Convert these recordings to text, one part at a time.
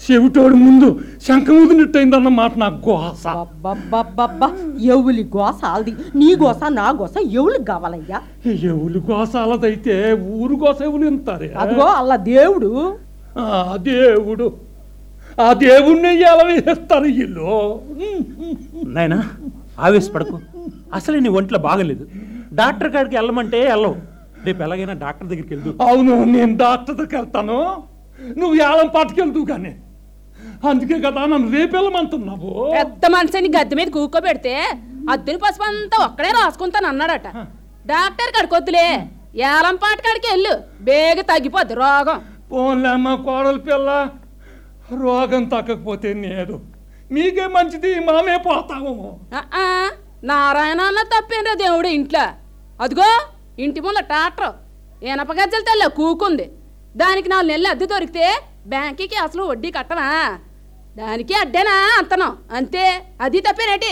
చెవిటోడు ముందు శంఖముదినట్టయిందన్న మాట నాకు గోస అబ్బబ్బబ్బబ్బా ఎవలి గోస ఆల్ది నీ గోస నా గోస ఎవలికి కావాలయ్యా ఎవరు గోస అలదైతే ఊరు గోస ఎవరు ఇంతారే అదిగో అల్ల దేవుడు ఆ దేవుడు ఆ దేవుణ్ణి ఎలా వేస్తారు వీళ్ళు నాయనా ఆవేశపడకు అసలే నీ ఒంట్లో బాగలేదు డాక్టర్ కాడికి వెళ్ళమంటే వెళ్ళవు రేపు ఎలాగైనా డాక్టర్ దగ్గరికి వెళ్దు అవును నేను డాక్టర్ దగ్గరికి వెళ్తాను నువ్వు ఏళం పాటుకెళ్తూ కానీ అందుకే కదా నన్ను రేపు వెళ్ళమంటున్నావు పెద్ద మనిషిని గద్దె మీద కూకోబెడితే అద్దెని పసుపు అంతా ఒక్కడే రాసుకుంటాను అన్నాడట డాక్టర్ కడుకొద్దులే ఏలం పాట కాడికి వెళ్ళు బేగ తగ్గిపోద్ది రోగం పోన్లే అమ్మ కోడలి పిల్ల రోగం తగ్గకపోతే నేను మీకే మంచిది మనమే పోతాము ఆ, ఆ, నారాయణ అన్న తప్పేంరా దేవుడు ఇంట్లో అదిగో ఇంటి ముందు ట్రాక్టర్ ఇనప గజ్జల తెల్ల కూకుంది దానికి నాలుగు నెలలు అద్దె దొరికితే బ్యాంకుకి అసలు వడ్డీ కట్టనా దానికి అడ్డేనా అంతనం అంతే అది తప్పేనేటి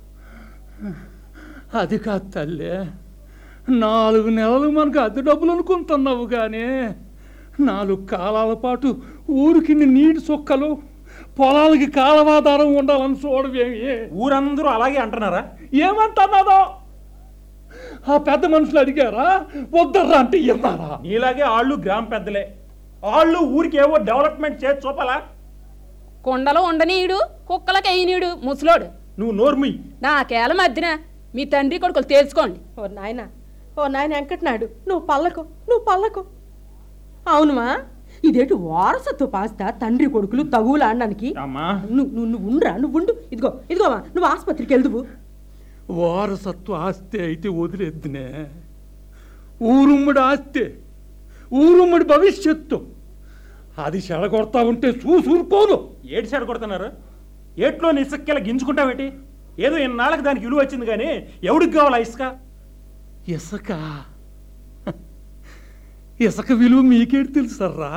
అది కాదు తల్లి నాలుగు నెలలు మనకు అద్దె డబ్బులు అనుకుంటున్నావు కానీ నాలుగు కాలాల పాటు ఊరికి నీటి సుక్కలు పొలాలకి కాలవాధారం ఉండాలని చూడవేమి ఊరందరూ అలాగే అంటున్నారా ఏమంటున్నాదో ఆ పెద్ద మనుషులు అడిగారా వద్దర్రా అంటే విన్నారా నీలాగే ఆళ్ళు గ్రామ పెద్దలే వాళ్ళు ఊరికి ఏవో డెవలప్మెంట్ చేసి చూపాలా కుండలో ఉండనీయుడు కుక్కలకి ఎయ్యనీయుడు ముసలోడు నువ్వు నోర్మి నాకేల మధ్యన మీ తండ్రి కొడుకులు తేల్చుకోండి ఓ నాయన ఓ నాయన వెంకటనాయుడు నువ్వు పల్లకు నువ్వు పల్లకు అవునుమా ఇదేంటి వారసత్వ పాస్త తండ్రి కొడుకులు తగువులు ఆడడానికి అమ్మా నువ్వు నువ్వు నువ్వు ఉండురా నువ్వు ఉండు ఇదిగో ఇదిగోమా నువ్వు ఆసుపత్రికి వెళ్దువు వారసత్వ ఆస్తి అయితే వదిలేద్దునే ఊరుమ్మడి ఆస్తి ఊరుమ్మడి భవిష్యత్తు అది చెడగొడతా ఉంటే చూసూరుకోను ఏడు సైడ్ కొడుతున్నారు ఏట్లో నిసక్కెలా గింజుకుంటావేటి ఏదో ఇన్నాళ్ళకి దానికి విలువ వచ్చింది కానీ ఎవడికి కావాలా ఇసుక ఇసక ఇసక విలువ మీకేటి తెలుసర్రా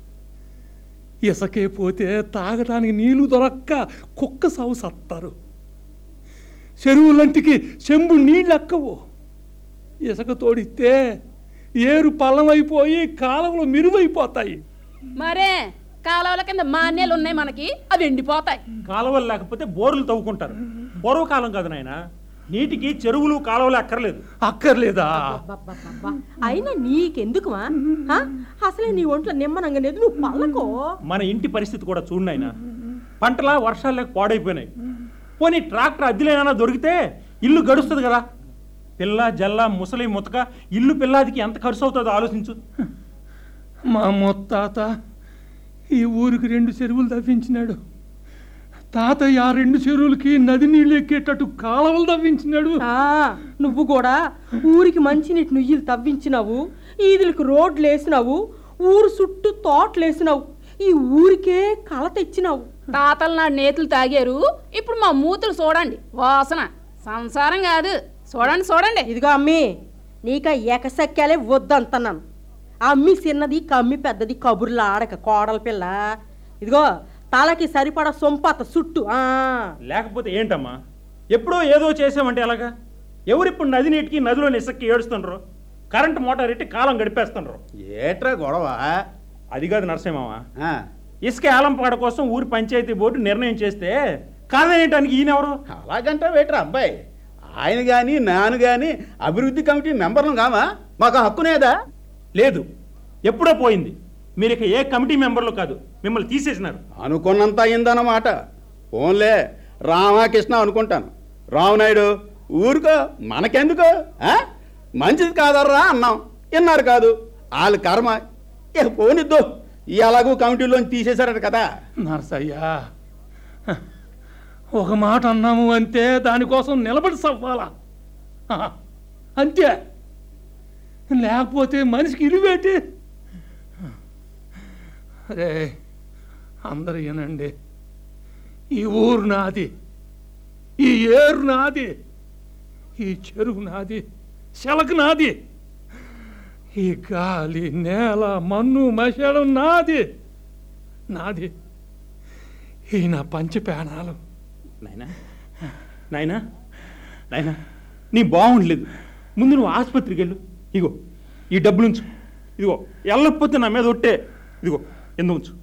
ఇసకే పోతే తాగడానికి నీళ్లు దొరక్క కుక్క సాగు సత్తారు చెరువులంటికి చెంబు నీళ్ళు ఎక్కవు ఇసక తోడిస్తే ఏరు పల్లమైపోయి కాలంలో మిరువైపోతాయి మరే కాలువల కింద మాన్యాలు ఉన్నాయి మనకి అవి ఎండిపోతాయి కాలువలు లేకపోతే బోర్లు తవ్వుకుంటారు పూర్వకాలం కాదు నాయన నీటికి చెరువులు కాలువలు అక్కర్లేదు అక్కర్లేదా అబ్బబ్బబ్బబ్బా. అయినా నీకెందుకుమా హా? అసలే నీ ఒంట్లో నిమ్మనంగా లేదు నువ్వు పల్లకో మన ఇంటి పరిస్థితి కూడా చూడు నాయన పంటలా వర్షాలు లేక పాడైపోయినాయి పోనీ ట్రాక్టర్ అద్దెలేనా దొరికితే ఇల్లు గడుస్తుంది కదా పిల్ల జల్ల ముసలి ముతక ఇల్లు పిల్లాదికి ఎంత ఖర్చు అవుతుందో ఆలోచించు మా ముత్తాత ఈ ఊరికి రెండు చెరువులు తవ్వించినాడు తాతయ్య ఆ రెండు చెరువులకి నది నీళ్ళు ఎక్కేటట్టు కాలువలు తవ్వించినాడు ఆ, నువ్వు కూడా ఊరికి మంచినీటి నుయ్యిలు తవ్వించినావు ఈదులకు రోడ్లు వేసినావు ఊరు చుట్టూ తోటలు వేసినావు ఈ ఊరికే కళ తెచ్చినావు తాతలు నాడు నేతులు తాగారు ఇప్పుడు మా మూతులు చూడండి వాసన సంసారం కాదు చూడండి చూడండి ఇదిగో అమ్మి నీక ఎకసక్యాలే వద్దంటున్నాను అమ్మి చిన్నది కమ్మి పెద్దది కబుర్లు ఆడక కోడల పిల్ల ఇదిగో తలకి సరిపడా సొంపత చుట్టూ ఆ లేకపోతే ఏంటమ్మా ఎప్పుడో ఏదో చేసామంటే ఎలాగా ఎవరిప్పుడు నది నీటికి నదిలో నిసక్కి ఏడుస్తుండ్రు కరెంటు మోటార్ ఎట్టి కాలం గడిపేస్తుండ్రు ఏట్రా గొడవ అది కాదు నరసింహమ్మ ఆ, ఇసుక ఏలంపాడ కోసం ఊరి పంచాయతీ బోర్డు నిర్ణయం చేస్తే కాదనేయటానికి ఈయనెవరు అలాగంటే వేట్రా అబ్బాయి ఆయన కానీ నాను కానీ అభివృద్ధి కమిటీ మెంబర్లు కామా మాకు హక్కునేదా లేదు ఎప్పుడో పోయింది మీరు ఇక ఏ కమిటీ మెంబర్లు కాదు మిమ్మల్ని తీసేసినారు అనుకున్నంత అయిందన్నమాట ఓన్లే రామకృష్ణ అనుకుంటాను రామనాయుడు ఊరుకో మనకెందుకు ఆ? మంచిది కాదర్రా అన్నాం విన్నారు కాదు వాళ్ళ కర్మ ఇక పోనిద్దు ఎలాగూ కమిటీలోంచి తీసేశారట కదా నరసయ్య ఒక మాట అన్నాము అంతే దానికోసం నిలబడి సవ్వాలా హ, అంతే లేకపోతే మనిషికి ఇరువేటి రే అందరు వినండి ఈ ఊరు నాది ఈ ఏరు నాది ఈ చెరువు నాది శలక నాది ఈ గాలి నేల మన్ను మషడం నాది నాది ఈ నా పంచపేణాలు నాయనా నాయనా నాయనా నీ బాగుండలేదు ముందు నువ్వు ఆసుపత్రికి వెళ్ళు ఇగో ఈ డబ్బులు ఉంచు ఇదిగో వెళ్ళకపోతే నా మీద ఒట్టే ఇదిగో ఎందుకు ఉంచు